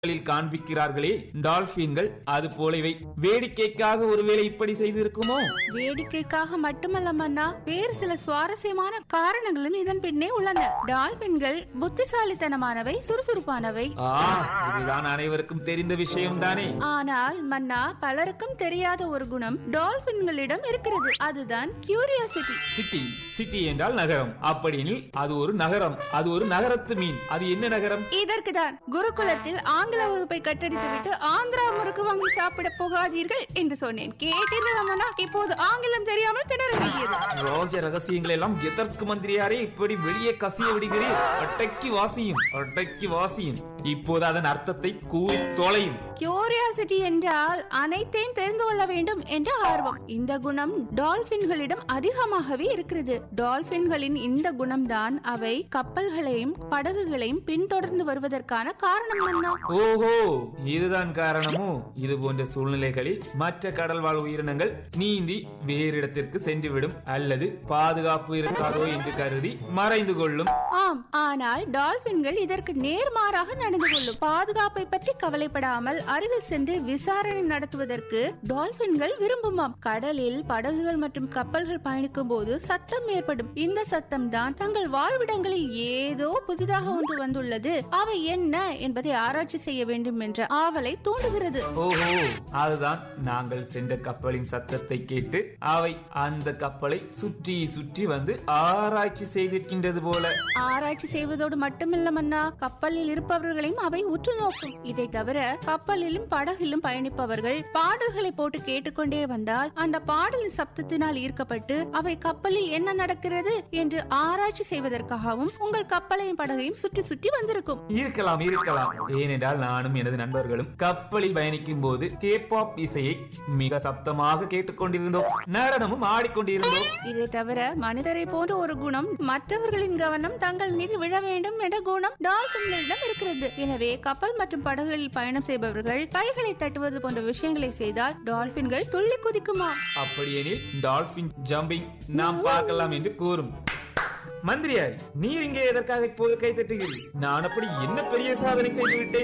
களில் காண்பிக்கிறார்களே டால்பின்கள் அது போலவே வேடிக்கைக்காக ஒருவேளை இப்படி செய்திருக்குமோ வேடிக்கைக்காக மட்டுமல்ல மன்னா வேறு சில சுவாரஸ்யமான காரணங்களும் இதன் பின்னே உள்ளன டால்பின்கள் புத்திசாலித்தனமானவை சுறுசுறுப்பானவை ஆ இதுதான் அனைவருக்கும் தெரிந்த விஷயம்தானே ஆனால் மன்னா பலருக்கும் தெரியாத ஒரு குணம் டால்பின்களிடம் இருக்கிறது அதுதான் கியூரியாசிட்டி சிட்டி சிட்டி என்றால் நகரம் அப்படியெனில் அது ஒரு நகரம் அது ஒரு நகரத்து மீன் அது என்ன நகரம் இதற்கு தான் குருகுலத்தில் ஆங்கில வகுப்பை கட்டடித்துவிட்டு ஆந்திரா முறுக்கு வாங்கி சாப்பிட போகாதீர்கள் என்று சொன்னேன் கேட்டீர்கள் மன்னா இப்போது ஆங்கிலம் தெரியாமல் திணற வேண்டியது ரோஜ ரகசியங்கள் எல்லாம் எதற்கு மந்திரியாரே இப்படி வெளியே கசிய விடுகிறீர் அட்டைக்கு வாசியும் அட்டைக்கு வாசியும் இப்போது அதன் அர்த்தத்தை கூறி தொலையும் கியூரியாசிட்டி என்றால் அனைத்தையும் தெரிந்து கொள்ள வேண்டும் என்ற ஆர்வம் இந்த குணம் டால்பின்களிடம் அதிகமாகவே இருக்கிறது டால்பின்களின் இந்த குணம்தான் அவை கப்பல்களையும் படகுகளையும் பின்தொடர்ந்து வருவதற்கான காரணம் அண்ணா ஓஹோ இதுதான் காரணமோ இது போன்ற சூழ்நிலைகளில் மற்ற கடல் வாழ் உயிரினங்கள் நீந்தி வேறு இடத்திற்கு சென்றுவிடும் அல்லது பாதுகாப்பு இருக்காதோ என்று கருதி மறைந்து கொள்ளும் ஆம் ஆனால் டால்பின்கள் இதற்கு நேர்மாறாக நடந்து கொள்ளும் பாதுகாப்பை பற்றி கவலைப்படாமல் அருகில் சென்று விசாரணை நடத்துவதற்கு டால்பின்கள் விரும்புமாம் கடலில் படகுகள் மற்றும் கப்பல்கள் பயணிக்கும் போது சத்தம் ஏற்படும் இந்த சத்தம் தான் தங்கள் வாழ்விடங்களில் ஏதோ புதிதாக ஒன்று வந்துள்ளது அவை என்ன என்பதை ஆராய்ச்சி செய்ய வேண்டும் என்ற ஆவலை தூண்டுகிறது ஓஹோ அதுதான் நாங்கள் சென்ற கப்பலின் சத்தத்தை கேட்டு அவை அந்த கப்பலை சுற்றி சுற்றி வந்து ஆராய்ச்சி செய்திருக்கின்றது போல ஆராய்ச்சி செய்வதோடு மட்டுமில்ல மன்னா கப்பலில் இருப்பவர்களையும் அவை உற்று நோக்கும் இதை தவிர கப்பலிலும் படகிலும் பயணிப்பவர்கள் பாடல்களை போட்டு கேட்டுக்கொண்டே வந்தால் அந்த பாடலின் சப்தத்தினால் ஈர்க்கப்பட்டு அவை கப்பலில் என்ன நடக்கிறது என்று ஆராய்ச்சி செய்வதற்காகவும் உங்கள் கப்பலையும் படகையும் சுற்றி சுற்றி வந்திருக்கும் இருக்கலாம் இருக்கலாம் ஏனென்றால் நானும் எனது நண்பர்களும் கப்பலில் பயணிக்கும் போது கேபாப் இசையை மிக சப்தமாக கேட்டுக்கொண்டிருந்தோம் நடனமும் ஆடிக்கொண்டிருந்தோம் இதை தவிர மனிதரை போன்ற ஒரு குணம் மற்றவர்களின் கவனம் தங்கள் மீது விழ வேண்டும் என்ற குணம் டால்பின்களிடம் இருக்கிறது எனவே கப்பல் மற்றும் படகுகளில் பயணம் செய்பவர்கள் கைகளை தட்டுவது போன்ற விஷயங்களை செய்தால் டால்பின்கள் துள்ளி குதிக்குமா அப்படியெனில் டால்பின் ஜம்பிங் நாம் பார்க்கலாம் என்று கூறும் மந்திரியார் நீர் இங்கே எதற்காக இப்போது கை தட்டுகிறீர் நான் அப்படி என்ன பெரிய சாதனை செய்து விட்டேன்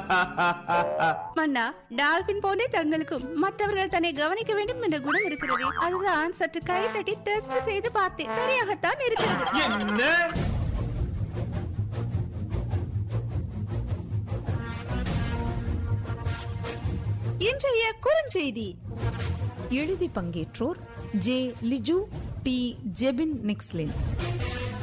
மன்னா டால்பின் போன்றே தங்களுக்கும் மற்றவர்கள் தன்னை கவனிக்க வேண்டும் என்ற குணம் இருக்கிறது அதுதான் சற்று கை தட்டி டெஸ்ட் செய்து பார்த்தேன் சரியாகத்தான் இருக்கிறது என்ன இன்றைய குறுஞ்செய்தி எழுதி பங்கேற்றோர் ஜே லிஜு டி ஜெபின் நிக்ஸ்லின்